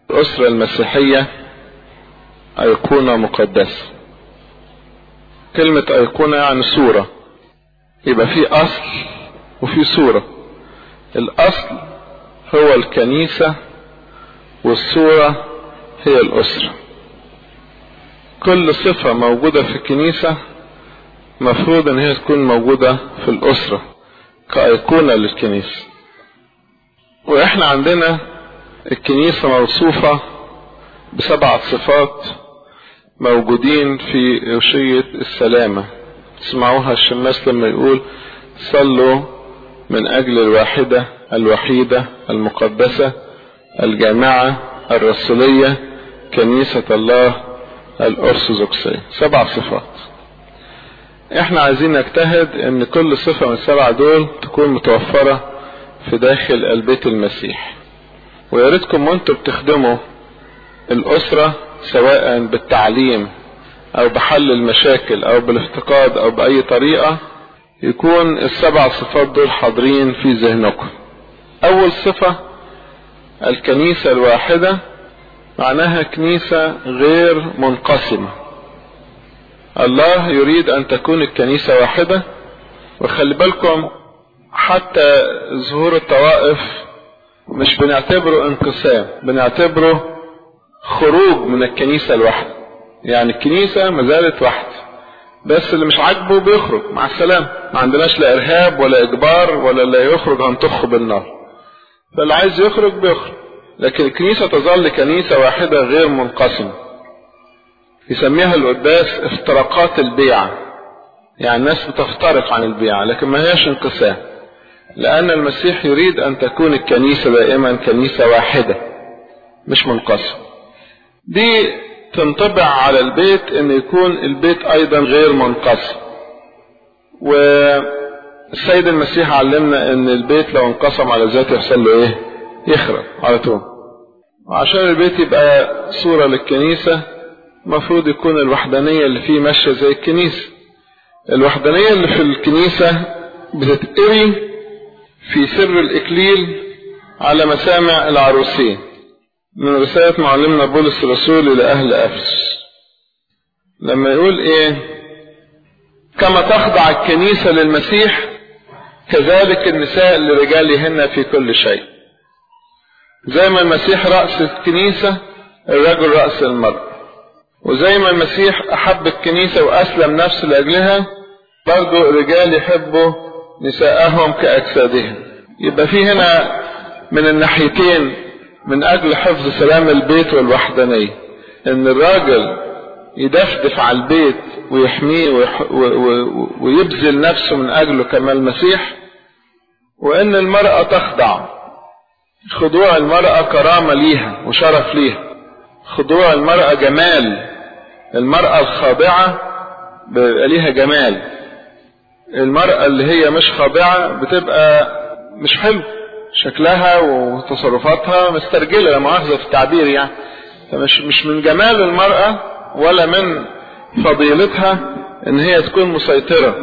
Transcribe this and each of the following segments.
الأسرة المسيحية أيقونة مقدسة كلمة أيقونة يعني صورة يبقى في أصل وفي صورة الأصل هو الكنيسة والصورة هي الأسرة كل صفة موجودة في الكنيسة مفروض ان هي تكون موجودة في الأسرة كأيقونة للكنيسة واحنا عندنا الكنيسة موصوفة بسبعة صفات موجودين في وشية السلامة تسمعوها الشماس لما يقول صلوا من أجل الواحدة الوحيدة المقدسة الجامعة الرسولية كنيسة الله الأرثوذكسية سبع صفات احنا عايزين نجتهد ان كل صفة من السبعة دول تكون متوفرة في داخل البيت المسيح ويا ريتكم وانتم بتخدموا الأسرة سواء بالتعليم أو بحل المشاكل أو بالافتقاد أو بأي طريقة يكون السبع صفات دول حاضرين في ذهنكم أول صفة الكنيسة الواحدة معناها كنيسة غير منقسمة الله يريد أن تكون الكنيسة واحدة وخلي بالكم حتى ظهور الطوائف مش بنعتبره انقسام بنعتبره خروج من الكنيسة الواحدة يعني الكنيسة ما زالت واحدة بس اللي مش عاجبه بيخرج مع السلامة ما عندناش لا إرهاب ولا إجبار ولا اللي يخرج هنطخه بالنار فاللي عايز يخرج بيخرج لكن الكنيسة تظل كنيسة واحدة غير منقسمة يسميها القداس افتراقات البيعة يعني الناس بتفترق عن البيعة لكن ما هيش انقسام لأن المسيح يريد أن تكون الكنيسة دائما كنيسة واحدة مش منقسمة دي تنطبع على البيت ان يكون البيت ايضا غير منقسم والسيد المسيح علمنا ان البيت لو انقسم على ذاته يحصل له ايه يخرب على طول وعشان البيت يبقى صورة للكنيسة المفروض يكون الوحدانية اللي فيه ماشية زي الكنيسة الوحدانية اللي في الكنيسة بتتقري في سر الإكليل على مسامع العروسين من رسالة معلمنا بولس الرسول إلى أهل أفسس لما يقول إيه كما تخضع الكنيسة للمسيح كذلك النساء لرجالهن في كل شيء زي ما المسيح رأس الكنيسة الرجل رأس المرأة وزي ما المسيح أحب الكنيسة وأسلم نفسه لأجلها برضو الرجال يحبوا نساءهم كأجسادهم يبقى في هنا من الناحيتين من أجل حفظ سلام البيت والوحدانية إن الراجل يدفدف على البيت ويحميه ويح... و... و... ويبذل نفسه من أجله كما المسيح وإن المرأة تخضع خضوع المرأة كرامة ليها وشرف ليها خضوع المرأة جمال المرأة الخاضعة بيبقى ليها جمال المرأة اللي هي مش خاضعة بتبقى مش حلو شكلها وتصرفاتها مسترجلة لا مؤاخذة في التعبير يعني فمش مش من جمال المرأة ولا من فضيلتها ان هي تكون مسيطرة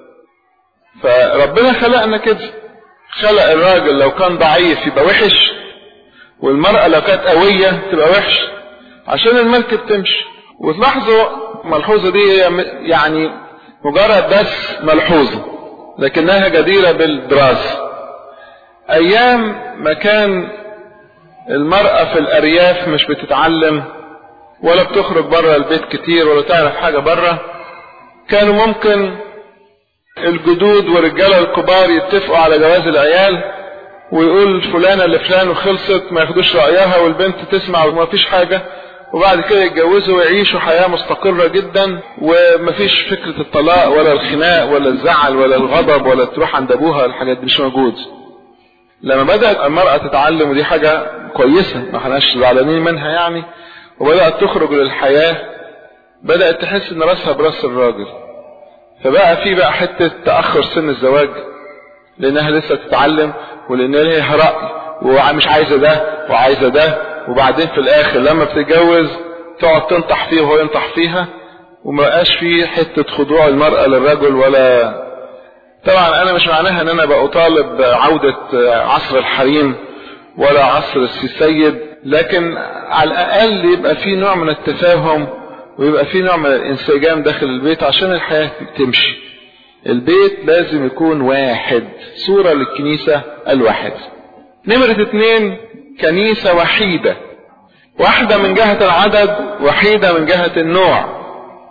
فربنا خلقنا كده خلق الراجل لو كان ضعيف يبقى وحش والمرأة لو كانت قوية تبقى وحش عشان المركب تمشي وتلاحظوا الملحوظة دي هي يعني مجرد بس ملحوظة لكنها جديرة بالدراسة ايام ما كان المرأة في الارياف مش بتتعلم ولا بتخرج بره البيت كتير ولا تعرف حاجة بره كانوا ممكن الجدود والرجالة الكبار يتفقوا على جواز العيال ويقول فلانة لفلان وخلصت ما ياخدوش رأيها والبنت تسمع وما فيش حاجة وبعد كده يتجوزوا ويعيشوا حياة مستقرة جدا ومفيش فكرة الطلاق ولا الخناق ولا الزعل ولا الغضب ولا تروح عند ابوها الحاجات دي مش موجود لما بدأت المرأة تتعلم ودي حاجة كويسة ما احناش زعلانين منها يعني وبدأت تخرج للحياة بدأت تحس ان راسها براس الراجل فبقى في بقى حتة تأخر سن الزواج لانها لسه تتعلم ولان ليها رأي ومش عايزة ده وعايزة ده وبعدين في الاخر لما بتتجوز تقعد تنطح فيه وهو ينطح فيها وما بقاش في حتة خضوع المرأة للرجل ولا طبعا انا مش معناها ان انا بطالب عودة عصر الحريم ولا عصر السيد لكن على الاقل يبقى في نوع من التفاهم ويبقى في نوع من الانسجام داخل البيت عشان الحياة تمشي البيت لازم يكون واحد صورة للكنيسة الواحد نمرة اتنين كنيسة وحيدة واحدة من جهة العدد وحيدة من جهة النوع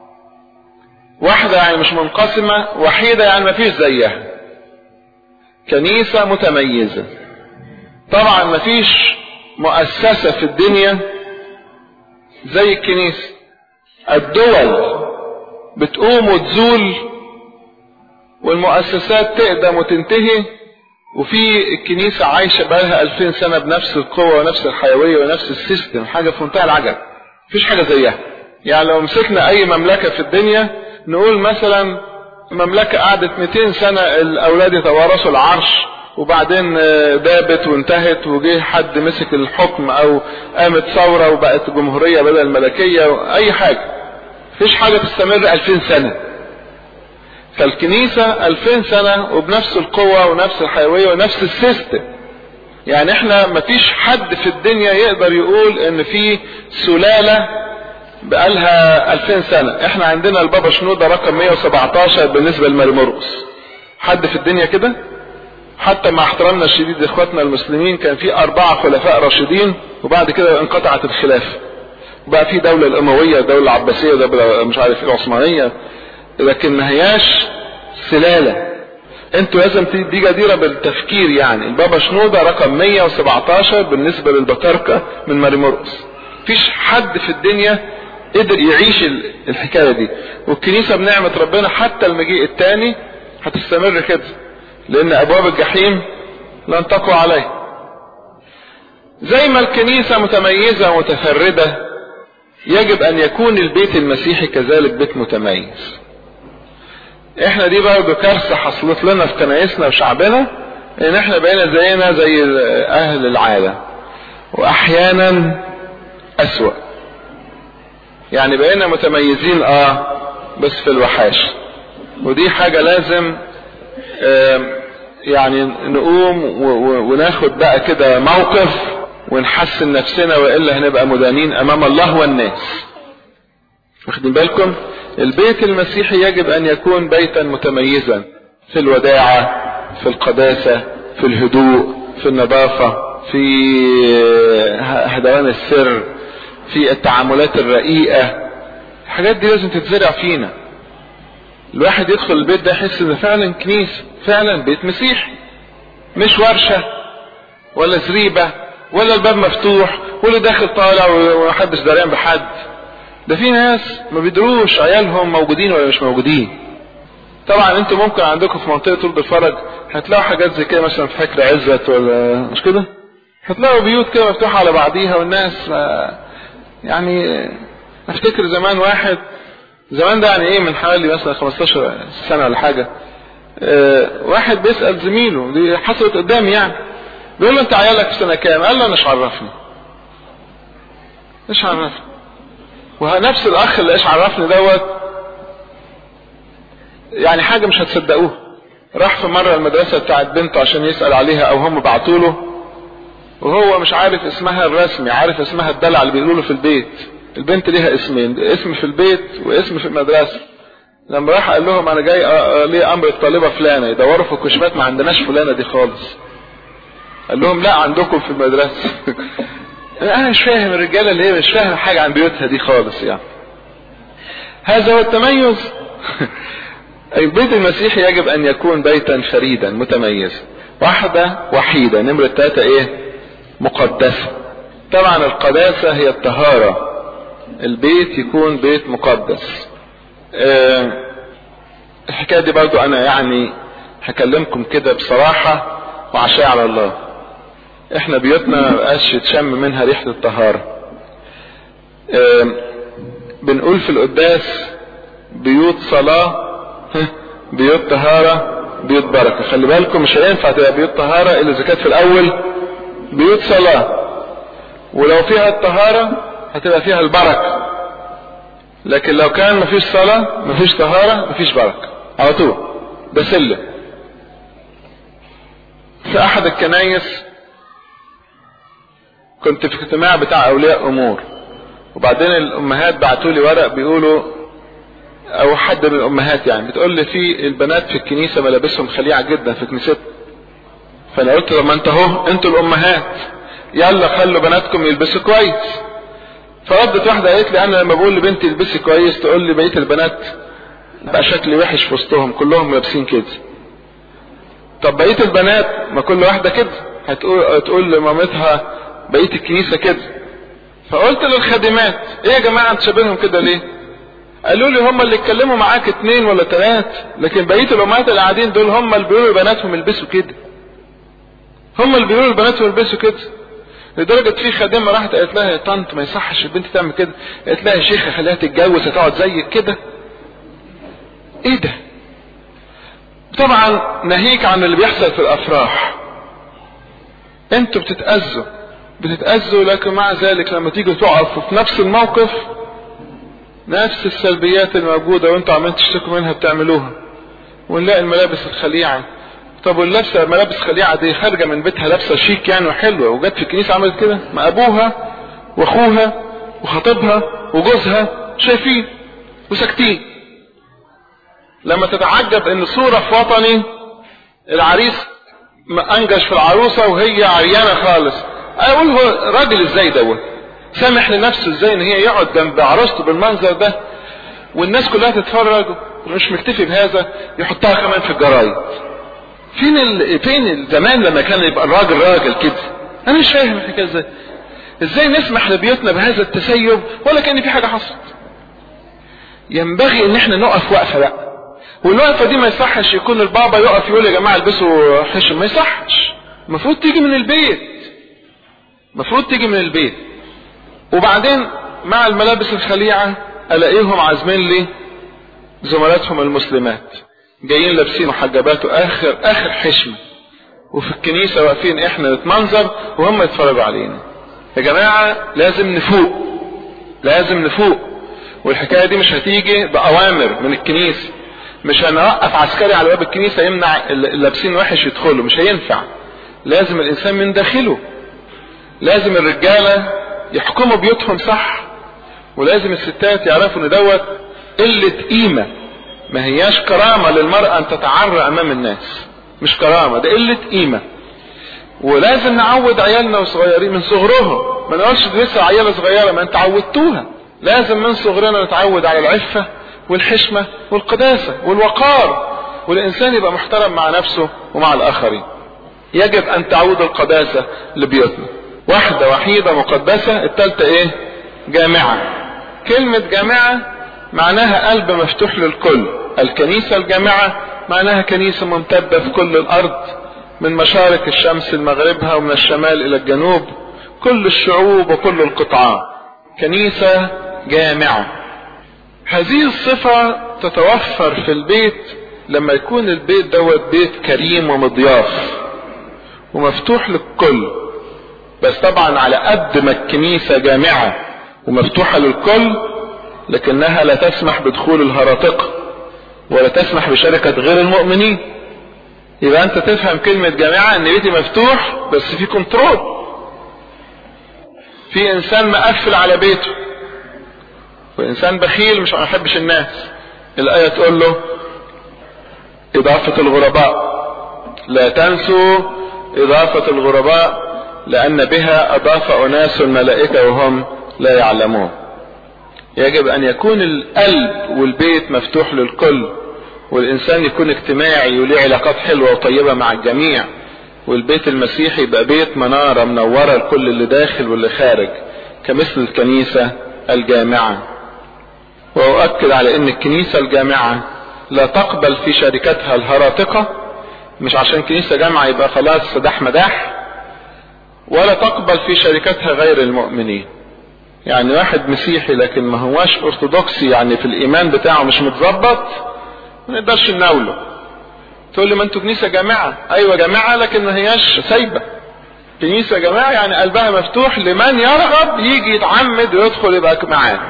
واحدة يعني مش منقسمة وحيدة يعني مفيش زيها كنيسة متميزة طبعا مفيش مؤسسة في الدنيا زي الكنيسة الدول بتقوم وتزول والمؤسسات تقدم وتنتهي وفي الكنيسة عايشة بقالها ألفين سنة بنفس القوة ونفس الحيوية ونفس السيستم حاجة في منتهى العجب مفيش حاجة زيها يعني لو مسكنا أي مملكة في الدنيا نقول مثلا مملكة قعدت 200 سنة الأولاد يتوارثوا العرش وبعدين دابت وانتهت وجه حد مسك الحكم أو قامت ثورة وبقت جمهورية بدل الملكية أي حاجة مفيش حاجة تستمر 2000 سنة فالكنيسة 2000 سنة وبنفس القوة ونفس الحيوية ونفس السيستم يعني احنا مفيش حد في الدنيا يقدر يقول ان في سلالة بقالها 2000 سنة احنا عندنا البابا شنودة رقم 117 بالنسبة لمرمرقس حد في الدنيا كده حتى مع احترامنا الشديد لاخواتنا المسلمين كان في اربعة خلفاء راشدين وبعد كده انقطعت الخلافة وبقى في دولة الاموية دولة العباسية دولة مش عارف ايه العثمانية لكن ما هياش سلالة انتوا لازم دي جديرة بالتفكير يعني البابا شنودة رقم 117 بالنسبة للبطاركة من ماريمورقس مفيش حد في الدنيا قدر يعيش الحكاية دي والكنيسة بنعمة ربنا حتى المجيء الثاني هتستمر كده لان ابواب الجحيم لن تقوى عليه زي ما الكنيسة متميزة ومتفردة يجب ان يكون البيت المسيحي كذلك بيت متميز احنا دي برضه كارثة حصلت لنا في كنايسنا وشعبنا ان احنا بقينا زينا زي اهل العالم واحيانا اسوأ يعني بقينا متميزين اه بس في الوحاش ودي حاجة لازم اه يعني نقوم وناخد بقى كده موقف ونحسن نفسنا والا هنبقى مدانين امام الله والناس واخدين بالكم البيت المسيحي يجب ان يكون بيتا متميزا في الوداعة في القداسة في الهدوء في النظافة في هدوان السر في التعاملات الرقيقة الحاجات دي لازم تتزرع فينا الواحد يدخل البيت ده يحس ان فعلا كنيسة فعلا بيت مسيحي مش ورشة ولا زريبة ولا الباب مفتوح ولا داخل طالع ومحدش دريان بحد ده في ناس ما بيدروش عيالهم موجودين ولا مش موجودين طبعا انتوا ممكن عندكم في منطقة رد الفرج هتلاقوا حاجات زي كده مثلا في فكر عزت ولا مش كده هتلاقوا بيوت كده مفتوحة على بعضيها والناس ما يعني افتكر زمان واحد زمان ده يعني ايه من حوالي مثلا 15 سنة ولا حاجة اه واحد بيسأل زميله دي حصلت قدامي يعني بيقول له انت عيالك في سنة كام قال له انا مش عرفني ايش عرفني ونفس الاخ اللي ايش عرفني دوت يعني حاجة مش هتصدقوها راح في مرة المدرسة بتاعت بنته عشان يسأل عليها او هم بعتوا له وهو مش عارف اسمها الرسمي عارف اسمها الدلع اللي بيقولوا له في البيت البنت ليها اسمين اسم في البيت واسم في المدرسة لما راح قال لهم انا جاي ليه امر الطالبة فلانة يدوروا في الكشمات ما عندناش فلانة دي خالص قال لهم لا عندكم في المدرسة انا مش فاهم الرجالة اللي هي مش فاهم حاجة عن بيوتها دي خالص يعني هذا هو التميز البيت المسيحي يجب ان يكون بيتا فريدا متميزا واحدة وحيدة نمرة ثلاثة ايه مقدسة طبعا القداسة هي الطهارة البيت يكون بيت مقدس أه الحكاية دي برضو انا يعني هكلمكم كده بصراحة وعشاء على الله احنا بيوتنا مبقاش تشم منها ريحة الطهارة أه بنقول في القداس بيوت صلاة بيوت طهارة بيوت بركة خلي بالكم مش هينفع تبقى بيوت طهارة الا اذا كانت في الاول بيوت صلاة ولو فيها الطهارة هتبقى فيها البركة لكن لو كان مفيش صلاة مفيش طهارة مفيش بركة على طول ده سلم في احد الكنايس كنت في اجتماع بتاع اولياء امور وبعدين الامهات بعتوا لي ورق بيقولوا او حد من الامهات يعني بتقول لي في البنات في الكنيسه ملابسهم خليعه جدا في كنيستنا فانا قلت طب ما انت اهو انتوا الامهات يلا خلوا بناتكم يلبسوا كويس فردت واحده قالت لي انا لما بقول لبنتي البسي كويس تقول لي بقيه البنات بقى شكلي وحش في وسطهم كلهم لابسين كده طب بقيه البنات ما كل واحده كده هتقول تقول لمامتها بقيه الكنيسه كده فقلت للخادمات ايه يا جماعه انتوا شايفينهم كده ليه قالوا لي هم اللي اتكلموا معاك اتنين ولا تلات لكن بقيه الامهات اللي قاعدين دول هم اللي بيقولوا لبناتهم البسوا كده هم اللي بيقولوا لبناتهم البسوا كده لدرجة في خادمة راحت قالت لها يا طنط ما يصحش البنت تعمل كده قالت لها يا شيخة خليها تتجوز هتقعد زيك كده ايه ده طبعا ناهيك عن اللي بيحصل في الافراح انتوا بتتأذوا بتتأذوا لكن مع ذلك لما تيجوا تقفوا في نفس الموقف نفس السلبيات الموجودة وانتوا عمالين تشتكوا منها بتعملوها ونلاقي الملابس الخليعة طب واللابسة ملابس خليعة دي خارجة من بيتها لابسة شيك يعني وحلوة وجت في الكنيسة عملت كده ما ابوها واخوها وخطيبها وجوزها شايفين وساكتين لما تتعجب ان صورة في وطني العريس انجش في العروسة وهي عريانة خالص اقول هو راجل ازاي دوت سامح لنفسه ازاي ان هي يقعد جنب عروسته بالمنظر ده والناس كلها تتفرج ومش مكتفي بهذا يحطها كمان في الجرايد فين ال... فين زمان لما كان يبقى الراجل راجل كده انا مش فاهم الحكايه ازاي ازاي نسمح لبيوتنا بهذا التسيب ولا كان في حاجه حصلت ينبغي ان احنا نقف وقفه بقى والوقفه دي ما يصحش يكون البابا يقف يقول يا جماعه البسوا حشم ما يصحش المفروض تيجي من البيت المفروض تيجي من البيت وبعدين مع الملابس الخليعه الاقيهم عازمين لي زملاتهم المسلمات جايين لابسين محجبات واخر اخر حشمه وفي الكنيسه واقفين احنا نتمنظر وهم يتفرجوا علينا يا جماعه لازم نفوق لازم نفوق والحكايه دي مش هتيجي باوامر من الكنيسه مش هنوقف عسكري على باب الكنيسه يمنع اللابسين وحش يدخلوا مش هينفع لازم الانسان من داخله لازم الرجاله يحكموا بيوتهم صح ولازم الستات يعرفوا ان دوت قله قيمه ما هياش كرامة للمرأة أن تتعرى أمام الناس مش كرامة ده قلة قيمة ولازم نعود عيالنا وصغيرين من صغرهم ما نقولش لسه عيالة صغيرة ما انت عودتوها لازم من صغرنا نتعود على العفة والحشمة والقداسة والوقار والإنسان يبقى محترم مع نفسه ومع الآخرين يجب أن تعود القداسة لبيوتنا واحدة وحيدة مقدسة التالتة ايه جامعة كلمة جامعة معناها قلب مفتوح للكل الكنيسة الجامعة معناها كنيسة ممتدة في كل الأرض من مشارق الشمس لمغربها ومن الشمال إلى الجنوب كل الشعوب وكل القطاعات كنيسة جامعة هذه الصفة تتوفر في البيت لما يكون البيت دوت بيت كريم ومضياف ومفتوح للكل بس طبعا على قد ما الكنيسة جامعة ومفتوحة للكل لكنها لا تسمح بدخول الهراطقة ولا تسمح بشركة غير المؤمنين يبقى انت تفهم كلمة جامعة ان بيتي مفتوح بس في كنترول في انسان مقفل على بيته وانسان بخيل مش ما يحبش الناس الاية تقول له اضافة الغرباء لا تنسوا اضافة الغرباء لان بها اضاف اناس الملائكة وهم لا يعلمون يجب ان يكون القلب والبيت مفتوح للكل والانسان يكون اجتماعي وليه علاقات حلوة وطيبة مع الجميع والبيت المسيحي يبقى بيت منارة منورة لكل اللي داخل واللي خارج كمثل الكنيسة الجامعة واؤكد على ان الكنيسة الجامعة لا تقبل في شركتها الهراطقة مش عشان كنيسة جامعة يبقى خلاص سداح مداح ولا تقبل في شركتها غير المؤمنين يعني واحد مسيحي لكن ما هواش ارثوذكسي يعني في الايمان بتاعه مش متظبط ما نقدرش نناوله تقول لي ما انتوا كنيسه جامعه ايوه جامعه لكن ما هياش سايبه كنيسه جامعه يعني قلبها مفتوح لمن يرغب يجي يتعمد ويدخل يبقى معاه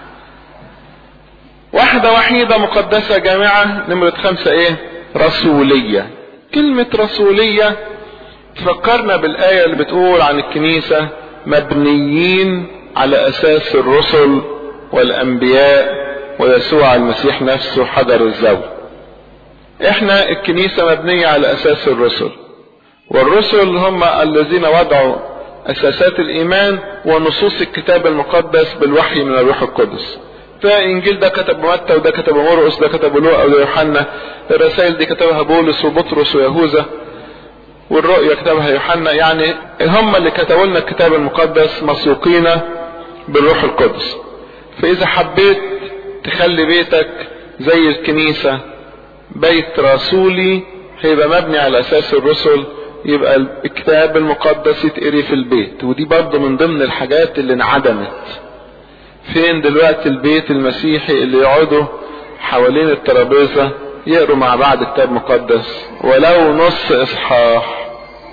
واحده وحيده مقدسه جامعه نمره خمسه ايه رسوليه كلمه رسوليه تفكرنا بالايه اللي بتقول عن الكنيسه مبنيين على اساس الرسل والانبياء ويسوع المسيح نفسه حجر الزاوية احنا الكنيسة مبنية على اساس الرسل والرسل هم الذين وضعوا اساسات الايمان ونصوص الكتاب المقدس بالوحي من الروح القدس فانجيل ده كتب متى وده كتب مرقس ده كتب لوقا وده يوحنا الرسائل دي كتبها بولس وبطرس ويهوذا والرؤيا كتبها يوحنا يعني هم اللي كتبوا لنا الكتاب المقدس مسوقين بالروح القدس فاذا حبيت تخلي بيتك زي الكنيسة بيت رسولي هيبقى مبني على اساس الرسل يبقى الكتاب المقدس يتقري في البيت ودي برضه من ضمن الحاجات اللي انعدمت فين دلوقتي البيت المسيحي اللي يقعدوا حوالين الترابيزة يقروا مع بعض كتاب مقدس ولو نص اصحاح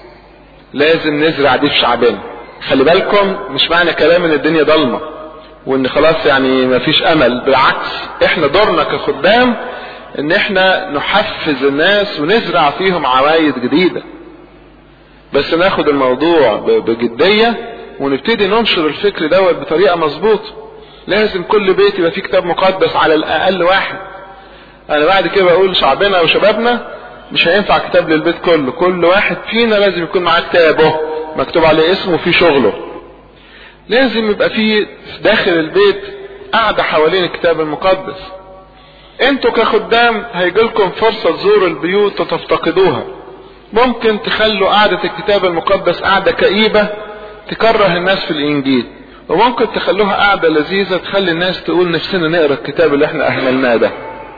لازم نزرع دي في شعبنا خلي بالكم مش معنى كلام ان الدنيا ضلمه وان خلاص يعني مفيش امل بالعكس احنا دورنا كخدام ان احنا نحفز الناس ونزرع فيهم عوايد جديدة بس ناخد الموضوع بجدية ونبتدي ننشر الفكر دوت بطريقة مظبوطة لازم كل بيت يبقى فيه كتاب مقدس على الاقل واحد انا بعد كده بقول شعبنا وشبابنا مش هينفع كتاب للبيت كله كل واحد فينا لازم يكون معاه كتابه مكتوب عليه اسمه وفيه شغله لازم يبقى فيه داخل البيت قاعدة حوالين الكتاب المقدس انتوا كخدام هيجيلكم فرصة تزوروا البيوت وتفتقدوها ممكن تخلوا قعدة الكتاب المقدس قعدة كئيبة تكره الناس في الانجيل وممكن تخلوها قعدة لذيذة تخلي الناس تقول نفسنا نقرا الكتاب اللي احنا اهملناه ده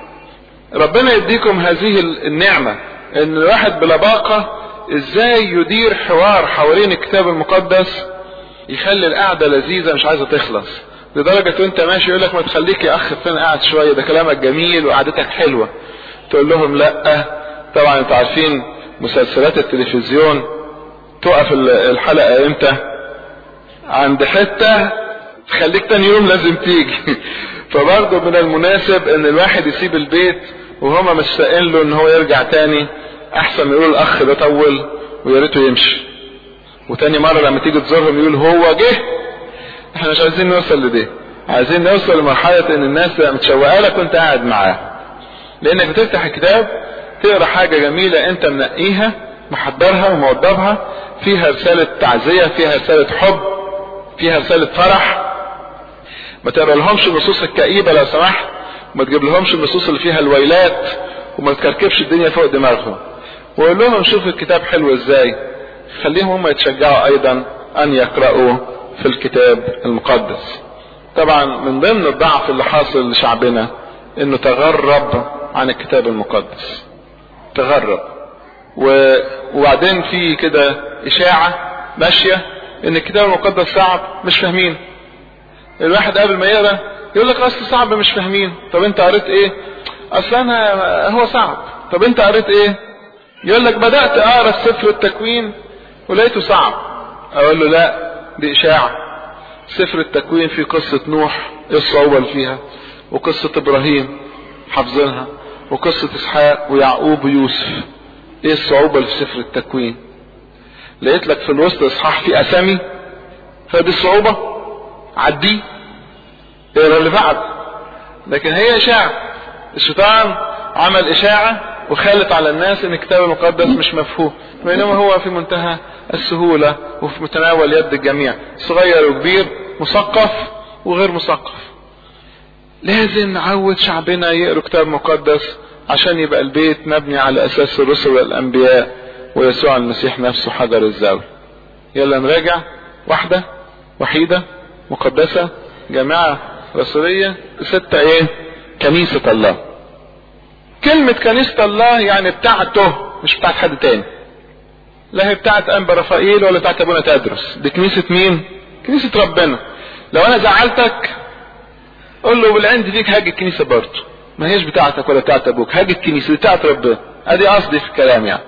ربنا يديكم هذه النعمة ان الواحد بلباقة ازاي يدير حوار حوالين الكتاب المقدس يخلي القعدة لذيذة مش عايزة تخلص لدرجة وانت ماشي يقول لك ما تخليك يا اخ فين قاعد شوية ده كلامك جميل وقعدتك حلوة تقول لهم لا طبعا انتوا عارفين مسلسلات التلفزيون تقف الحلقة امتى عند حتة تخليك تاني يوم لازم تيجي فبرضه من المناسب ان الواحد يسيب البيت وهما مشتاقين له ان هو يرجع تاني احسن من يقول الاخ ده طول ويا ريته يمشي وتاني مرة لما تيجي تزورهم يقول هو جه احنا مش عايزين نوصل لده عايزين نوصل لمرحلة ان الناس متشوقة لك وانت قاعد معاه لانك بتفتح الكتاب تقرا حاجة جميلة انت منقيها محضرها وموضبها فيها رسالة تعزية فيها رسالة حب فيها رسالة فرح ما تقرا لهمش النصوص الكئيبة لو سمحت وما تجيب لهمش النصوص اللي فيها الويلات وما تكركبش الدنيا فوق دماغهم وقول لهم شوف الكتاب حلو ازاي خليهم هم يتشجعوا ايضا ان يقرأوا في الكتاب المقدس طبعا من ضمن الضعف اللي حاصل لشعبنا انه تغرب عن الكتاب المقدس تغرب و... وبعدين في كده اشاعة ماشية ان الكتاب المقدس صعب مش فاهمين الواحد قبل ما يقرا يقول لك اصل صعب مش فاهمين طب انت قريت ايه اصل انا هو صعب طب انت قريت ايه يقول لك بدات اقرا سفر التكوين ولقيته صعب اقول له لا دي اشاعه سفر التكوين في قصه نوح ايه الصعوبه اللي فيها وقصه ابراهيم حافظينها وقصه اسحاق ويعقوب ويوسف ايه الصعوبه اللي في سفر التكوين لقيت لك في الوسط اصحاح في اسامي فدي الصعوبه عديه اقرا اللي بعد لكن هي اشاعه الشيطان عمل اشاعه وخالت على الناس ان الكتاب المقدس مش مفهوم بينما هو في منتهى السهوله وفي متناول يد الجميع صغير وكبير مثقف وغير مثقف لازم نعود شعبنا يقروا كتاب مقدس عشان يبقى البيت مبني على اساس الرسل والانبياء ويسوع المسيح نفسه حجر الزاوية يلا نراجع واحدة وحيدة مقدسة جماعة رسولية ستة ايه كنيسة الله كلمة كنيسة الله يعني بتاعته مش بتاعت حد تاني لا هي بتاعت انبا رفائيل ولا بتاعت ابونا تدرس دي كنيسة مين كنيسة ربنا لو انا زعلتك قول له بالعند فيك هاجي الكنيسة برضه ما هيش بتاعتك ولا بتاعت ابوك هاجي الكنيسة بتاعت ربنا ادي قصدي في الكلام يعني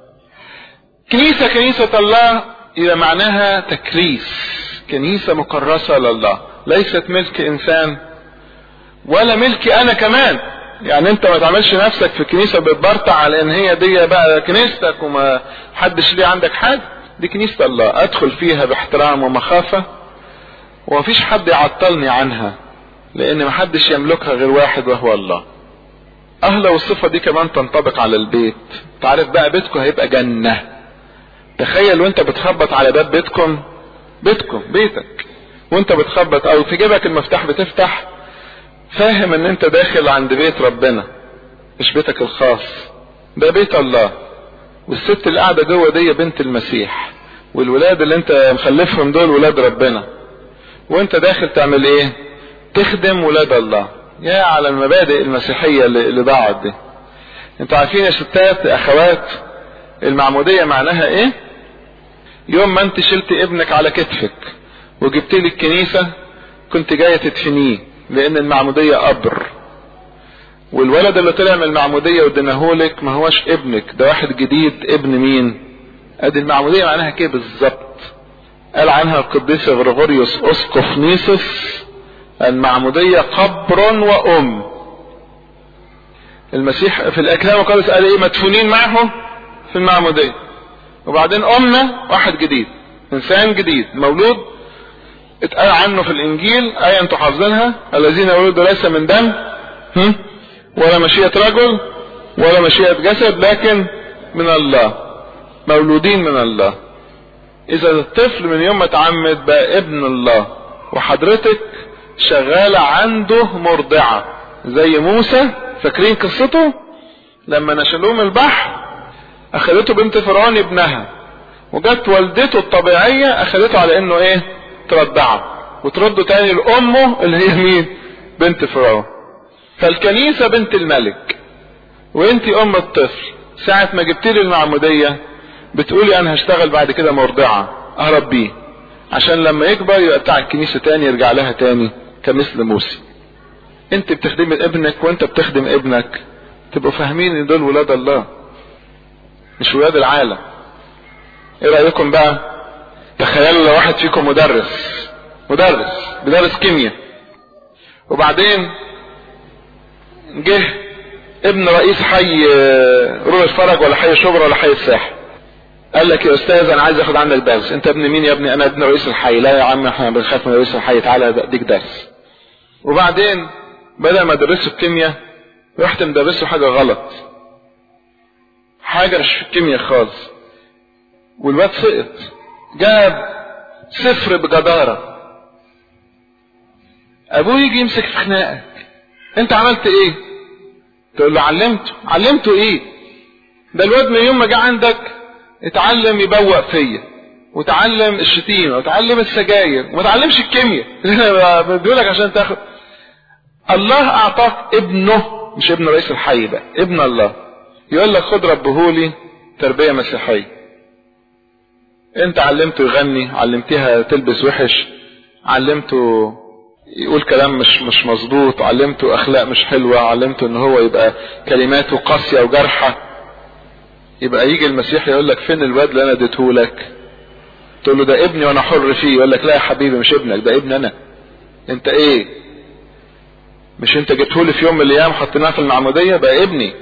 كنيسة كنيسة الله إذا معناها تكريس كنيسة مكرسة لله ليست ملك إنسان ولا ملكي أنا كمان يعني أنت ما تعملش نفسك في كنيسة بتبرطع على إن هي دي بقى كنيستك وما حدش ليه عندك حد دي كنيسة الله ادخل فيها باحترام ومخافة ومفيش حد يعطلني عنها لان محدش يملكها غير واحد وهو الله اهلا والصفة دي كمان تنطبق على البيت تعرف بقى بيتكم هيبقى جنة تخيل وانت بتخبط على باب بيتكم بيتكم بيتك وانت بتخبط او في جيبك المفتاح بتفتح فاهم ان انت داخل عند بيت ربنا مش بيتك الخاص ده بيت الله والست اللي قاعدة جوه دي بنت المسيح والولاد اللي انت مخلفهم دول ولاد ربنا وانت داخل تعمل ايه تخدم ولاد الله يا على المبادئ المسيحية اللي ضاعت دي انتوا عارفين يا ستات اخوات المعمودية معناها ايه يوم ما انت شلت ابنك على كتفك وجبت لي الكنيسة كنت جاية تدفنيه لان المعمودية قبر والولد اللي طلع من المعمودية ودناهولك ما هوش ابنك ده واحد جديد ابن مين ادي المعمودية معناها كده بالظبط قال عنها القديس غريغوريوس اسقف نيسوس المعمودية قبر وام المسيح في الاكلام القدس قال ايه مدفونين معه في المعمودية وبعدين امنا واحد جديد انسان جديد مولود اتقال عنه في الانجيل ايه انتوا حافظينها الذين ولدوا ليس من دم هم؟ ولا مشيئة رجل ولا مشيئة جسد لكن من الله مولودين من الله اذا الطفل من يوم ما اتعمد بقى ابن الله وحضرتك شغالة عنده مرضعة زي موسى فاكرين قصته لما نشلوه من البحر اخذته بنت فرعون ابنها وجت والدته الطبيعية اخذته على انه ايه ترضعه وترده تاني لامه اللي هي مين بنت فرعون فالكنيسة بنت الملك وانت ام الطفل ساعة ما جبت لي المعمودية بتقولي انا هشتغل بعد كده مرضعة اهرب عشان لما يكبر يبقى بتاع الكنيسة تاني يرجع لها تاني كمثل موسى انت بتخدم ابنك وانت بتخدم ابنك تبقوا فاهمين ان دول ولاد الله مش ولاد العالم ايه رأيكم بقى تخيلوا لو واحد فيكم مدرس مدرس بيدرس كيمياء وبعدين جه ابن رئيس حي رول الفرج ولا حي شبرا ولا حي الساحل قال لك يا استاذ انا عايز اخد عنك درس انت ابن مين يا ابني انا ابن رئيس الحي لا يا عم احنا بنخاف من رئيس الحي تعالى اديك درس وبعدين بدل ما ادرسه الكيمياء رحت مدرسه حاجه غلط حاجه مش في الكيمياء خالص والواد سقط جاب صفر بجداره ابوه يجي يمسك في خناقك انت عملت ايه تقول له علمته علمته ايه ده الواد من يوم ما جه عندك اتعلم يبوق فيا وتعلم الشتيمه وتعلم السجاير وما تعلمش الكيمياء بيقول لك عشان تاخد الله اعطاك ابنه مش ابن رئيس الحي بقى ابن الله يقول لك خد ربهولي تربيه مسيحيه انت علمته يغني علمتها تلبس وحش علمته يقول كلام مش مش مظبوط علمته اخلاق مش حلوه علمته ان هو يبقى كلماته قاسيه وجارحه يبقى يجي المسيح يقول لك فين الواد اللي انا اديته لك تقول له ده ابني وانا حر فيه يقول لك لا يا حبيبي مش ابنك ده ابن انا انت ايه مش انت جبته لي في يوم من الايام حطيناه في المعموديه بقى ابني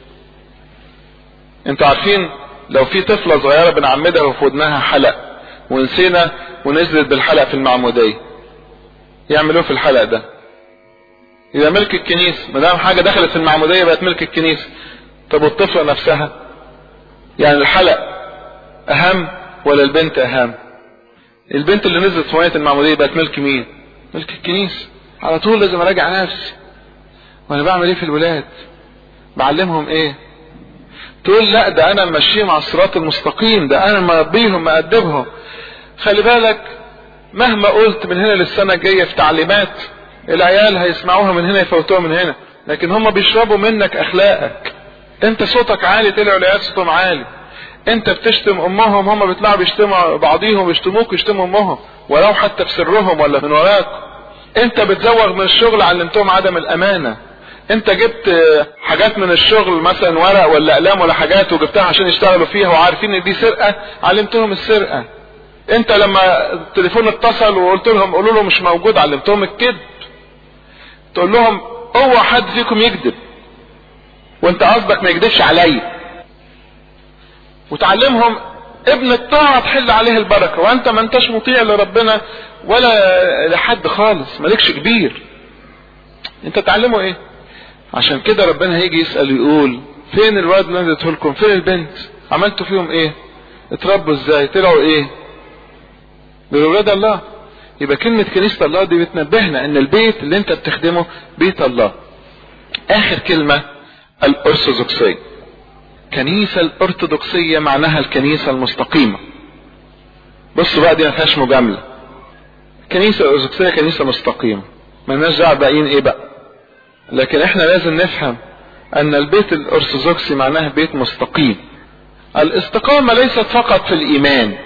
انتوا عارفين لو في طفله صغيره بنعمدها وفي ودنها حلق ونسينا ونزلت بالحلق في المعموديه يعملوه في الحلق ده يبقى ملك الكنيسه ما دام حاجه دخلت في المعموديه بقت ملك الكنيسه طب والطفله نفسها يعني الحلق اهم ولا البنت اهم البنت اللي نزلت في ميه المعموديه بقت ملك مين ملك الكنيسه على طول لازم اراجع نفسي وانا بعمل ايه في الولاد بعلمهم ايه تقول لا ده انا ماشيهم على الصراط المستقيم ده انا مربيهم مأدبهم خلي بالك مهما قلت من هنا للسنة الجاية في تعليمات العيال هيسمعوها من هنا يفوتوها من هنا لكن هم بيشربوا منك اخلاقك انت صوتك عالي طلعوا العيال صوتهم عالي انت بتشتم امهم هم بيطلعوا بيشتموا بعضيهم بيشتموك يشتموا امهم ولو حتى في سرهم ولا من وراك انت بتزوغ من الشغل علمتهم عدم الامانه انت جبت حاجات من الشغل مثلا ورق ولا اقلام ولا حاجات وجبتها عشان يشتغلوا فيها وعارفين ان دي سرقه علمتهم السرقه انت لما التليفون اتصل وقلت لهم قولوا له مش موجود علمتهم الكذب تقول لهم اوعى حد فيكم يكذب وانت قصدك ما يكذبش عليا وتعلمهم ابن الطاعة تحل عليه البركة وانت ما انتش مطيع لربنا ولا لحد خالص مالكش كبير انت تعلمه ايه عشان كده ربنا هيجي يسأل يقول فين الواد اللي اديته لكم فين البنت عملتوا فيهم ايه اتربوا ازاي طلعوا ايه دول ولاد الله يبقى كلمة كنيسة الله دي بتنبهنا ان البيت اللي انت بتخدمه بيت الله اخر كلمة الارثوذكسية كنيسة الارثوذكسية معناها الكنيسة المستقيمة بصوا بقى دي ما فيهاش مجاملة الكنيسة الارثوذكسية كنيسة مستقيمة مالناش دعوة باقيين ايه بقى لكن احنا لازم نفهم ان البيت الارثوذكسي معناه بيت مستقيم الاستقامة ليست فقط في الايمان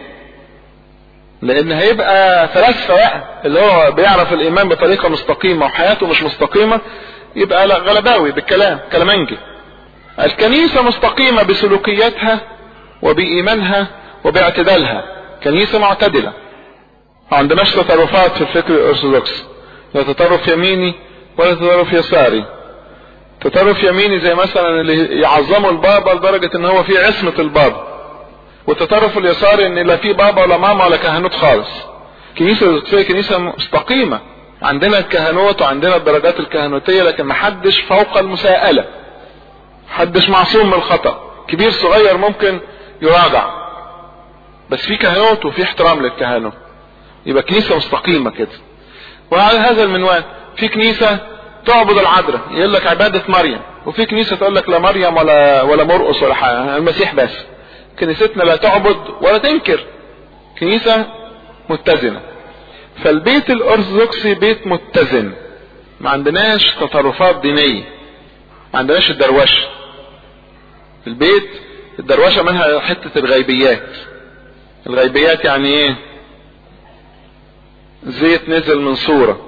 لان هيبقى فلاسفة بقى اللي هو بيعرف الايمان بطريقة مستقيمة وحياته مش مستقيمة يبقى غلباوي بالكلام كلامنجي الكنيسة مستقيمة بسلوكياتها وبإيمانها وباعتدالها كنيسة معتدلة ما عندناش تطرفات في الفكر الأرثوذكسي لا تطرف يميني ولا تطرف يساري تطرف يميني زي مثلا اللي يعظموا البابا لدرجة ان هو في عصمة البابا والتطرف اليساري ان لا في بابا ولا ماما ولا كهنوت خالص كنيسة الأرثوذكسية كنيسة مستقيمة عندنا الكهنوت وعندنا الدرجات الكهنوتية لكن محدش فوق المساءلة محدش معصوم من الخطأ كبير صغير ممكن يراجع بس في كهنوت وفي احترام للكهنوت يبقى كنيسة مستقيمة كده وعلى هذا المنوال في كنيسة تعبد العذراء يقول لك عبادة مريم وفي كنيسة تقول لك لا مريم ولا ولا مرقص ولا حاجة المسيح بس كنيستنا لا تعبد ولا تنكر كنيسة متزنة فالبيت الارثوذكسي بيت متزن ما عندناش تطرفات دينية ما عندناش الدروشة البيت الدروشة منها حتة الغيبيات الغيبيات يعني ايه زيت نزل من صورة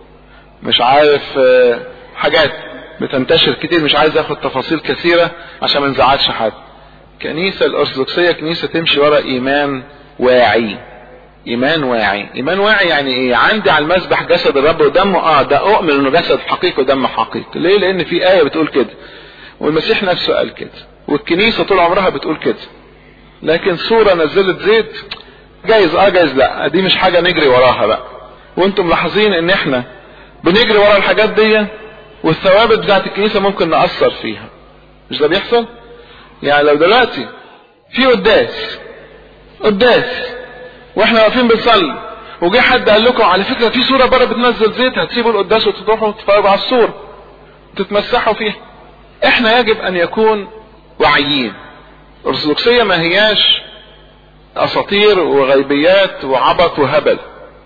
مش عارف حاجات بتنتشر كتير مش عايز اخد تفاصيل كثيرة عشان ما نزعلش حد كنيسة الارثوذكسية كنيسة تمشي ورا ايمان واعي ايمان واعي ايمان واعي يعني ايه عندي على المسبح جسد الرب ودمه اه ده اؤمن انه جسد حقيقي ودم حقيقي ليه لان في ايه بتقول كده والمسيح نفسه قال كده والكنيسة طول عمرها بتقول كده لكن صورة نزلت زيت جايز اه جايز لا دي مش حاجة نجري وراها بقى وانتم ملاحظين ان احنا بنجري ورا الحاجات دي والثوابت بتاعت الكنيسة ممكن نأثر فيها مش ده بيحصل يعني لو دلوقتي في قداس قداس واحنا واقفين بنصلي وجه حد قال لكم على فكره في صوره بره بتنزل زيت هتسيبوا القداس وتروحوا تتفرجوا على الصوره تتمسحوا فيها احنا يجب ان يكون واعيين الارثوذكسيه ما هياش اساطير وغيبيات وعبط وهبل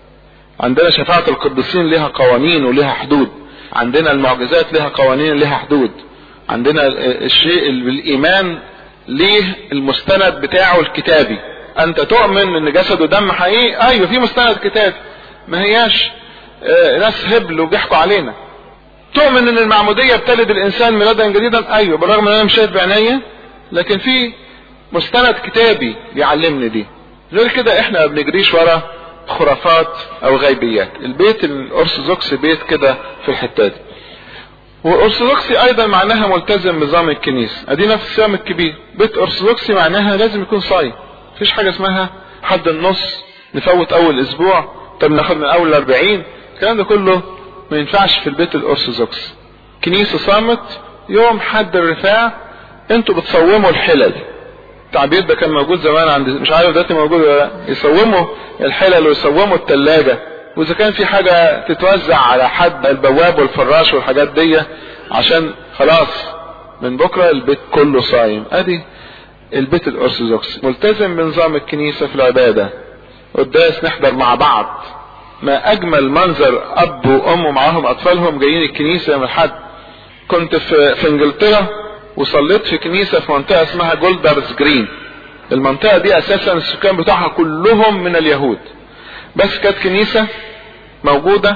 عندنا شفاعة القديسين لها قوانين ولها حدود عندنا المعجزات لها قوانين لها حدود عندنا الشيء بالايمان ليه المستند بتاعه الكتابي انت تؤمن ان جسد ودم حقيقي ايوه في مستند كتابي ما هياش اه ناس هبل وبيحكوا علينا تؤمن ان المعموديه بتلد الانسان ميلادا جديدا ايوه بالرغم ان انا مش شايف بعينيا لكن في مستند كتابي بيعلمني دي غير كده احنا ما بنجريش ورا خرافات او غيبيات البيت الارثوذكسي بيت كده في الحته دي والارثوذكسي ايضا معناها ملتزم بنظام الكنيسه ادي نفس السام الكبير بيت ارثوذكسي معناها لازم يكون صايم مفيش حاجه اسمها حد النص نفوت اول اسبوع طب ناخد من اول 40 الكلام ده كله ما ينفعش في البيت الارثوذكسي كنيسه صامت يوم حد الرفاع انتوا بتصوموا الحلل التعبير ده كان موجود زمان عند مش عارف دلوقتي موجود ولا لا يصوموا الحلل ويصوموا الثلاجه واذا كان في حاجه تتوزع على حد البواب والفراش والحاجات دي عشان خلاص من بكره البيت كله صايم ادي البيت الارثوذكسي ملتزم بنظام الكنيسه في العباده قداس نحضر مع بعض ما اجمل منظر اب وام ومعاهم اطفالهم جايين الكنيسه يوم الحد كنت في في انجلترا وصليت في كنيسه في منطقه اسمها جولدرز جرين المنطقه دي اساسا السكان بتاعها كلهم من اليهود بس كانت كنيسه موجوده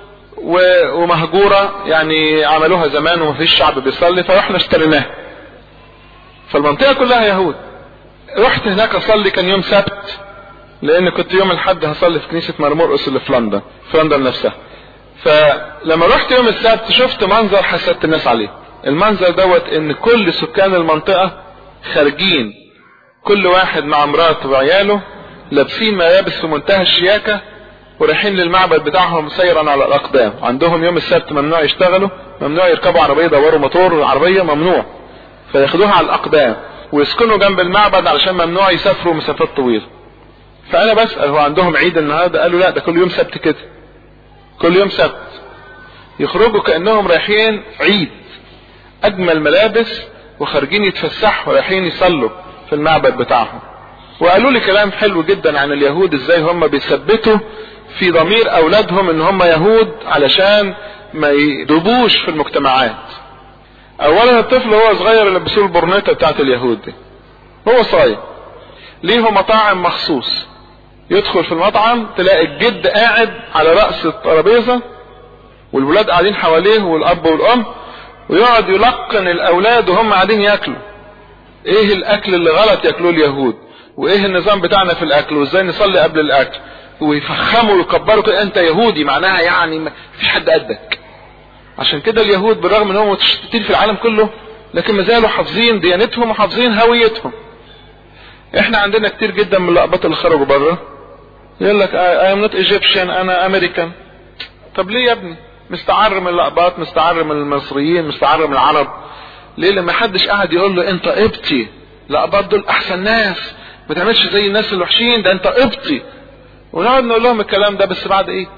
ومهجوره يعني عملوها زمان ومفيش شعب بيصلي فرحنا اشتريناها فالمنطقه كلها يهود رحت هناك اصلي كان يوم سبت لان كنت يوم الاحد هصلي في كنيسه مرمرقس اللي في لندن في لندن نفسها فلما رحت يوم السبت شفت منظر حسدت الناس عليه المنظر دوت ان كل سكان المنطقه خارجين كل واحد مع مراته وعياله لابسين ملابس في منتهى الشياكة ورايحين للمعبد بتاعهم سيرا على الاقدام عندهم يوم السبت ممنوع يشتغلوا ممنوع يركبوا عربية يدوروا موتور العربية ممنوع فياخدوها على الاقدام ويسكنوا جنب المعبد علشان ممنوع يسافروا مسافات طويلة فانا بسأل هو عندهم عيد النهاردة قالوا لا ده كل يوم سبت كده كل يوم سبت يخرجوا كأنهم رايحين عيد اجمل ملابس وخارجين يتفسحوا رايحين يصلوا في المعبد بتاعهم وقالوا لي كلام حلو جدا عن اليهود ازاي هم بيثبتوا في ضمير اولادهم ان هم يهود علشان ما يدوبوش في المجتمعات اولا الطفل هو صغير يلبسوه البرنيطه بتاعت اليهود دي هو صايم ليه مطاعم مخصوص يدخل في المطعم تلاقي الجد قاعد على رأس الترابيزة والولاد قاعدين حواليه والاب والام ويقعد يلقن الاولاد وهم قاعدين ياكلوا ايه الاكل اللي غلط ياكلوه اليهود وايه النظام بتاعنا في الاكل وازاي نصلي قبل الاكل ويفخموا ويكبروا كده انت يهودي معناها يعني ما فيش حد قدك عشان كده اليهود بالرغم ان هم متشتتين في العالم كله لكن ما زالوا حافظين ديانتهم وحافظين هويتهم احنا عندنا كتير جدا من اللقبات اللي خرجوا بره يقول لك اي ام نوت ايجيبشن انا امريكان طب ليه يا ابني مستعر من اللقبات مستعر من المصريين مستعر من العرب ليه لما حدش قاعد يقول له انت قبطي لقبات دول احسن ناس ما تعملش زي الناس الوحشين ده انت قبطي ونقعد نقول لهم الكلام ده بس بعد ايه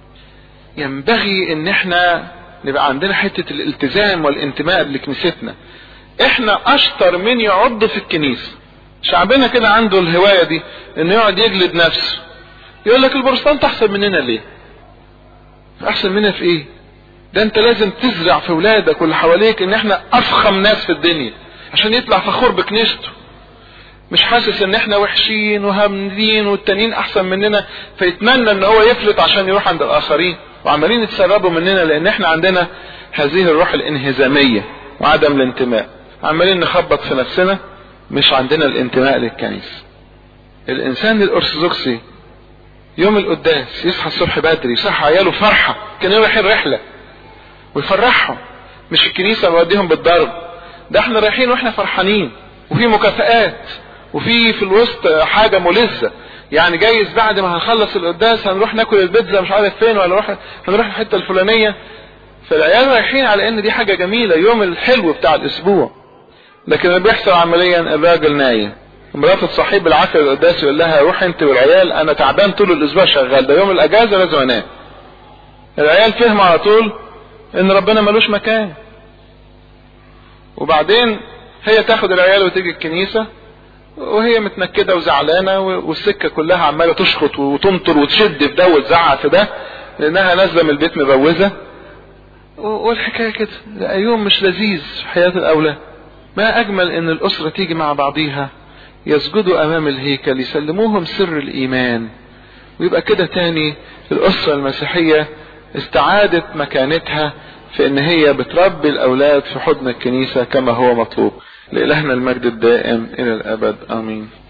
ينبغي ان احنا نبقى عندنا حتة الالتزام والانتماء لكنيستنا احنا اشطر من يعض في الكنيسة شعبنا كده عنده الهواية دي انه يقعد يجلد نفسه يقول لك البروتستانت احسن مننا ليه احسن مننا في ايه ده انت لازم تزرع في ولادك واللي حواليك ان احنا افخم ناس في الدنيا عشان يطلع فخور بكنيسته مش حاسس ان احنا وحشين وهامدين والتانيين احسن مننا فيتمنى ان هو يفلت عشان يروح عند الاخرين وعمالين يتسربوا مننا لان احنا عندنا هذه الروح الانهزامية وعدم الانتماء عمالين نخبط في نفسنا مش عندنا الانتماء للكنيسة الانسان الارثوذكسي يوم القداس يصحى الصبح بدري يصحى عياله فرحة كانوا رايحين رحلة ويفرحهم مش الكنيسة بيوديهم بالضرب ده احنا رايحين واحنا فرحانين وفي مكافآت وفي في الوسط حاجة ملذة يعني جايز بعد ما هنخلص القداس هنروح ناكل البيتزا مش عارف فين ولا نروح هنروح الحتة الفلانية فالعيال رايحين على ان دي حاجة جميلة يوم الحلو بتاع الاسبوع لكن اللي بيحصل عمليا الراجل نايم مرات صاحب العافية القداس يقول لها روح انت والعيال انا تعبان طول الاسبوع شغال ده يوم الاجازة لازم انام العيال فهم على طول ان ربنا ملوش مكان وبعدين هي تاخد العيال وتيجي الكنيسة وهي متنكدة وزعلانة والسكة كلها عمالة تشخط وتنطر وتشد في ده وتزعق في ده لانها نازلة من البيت مبوزة والحكاية كده يوم مش لذيذ في حياة الاولاد ما اجمل ان الاسرة تيجي مع بعضيها يسجدوا امام الهيكل يسلموهم سر الايمان ويبقى كده تاني الاسرة المسيحية استعادت مكانتها في ان هي بتربي الاولاد في حضن الكنيسة كما هو مطلوب لإلهنا المجد الدائم إلى الأبد آمين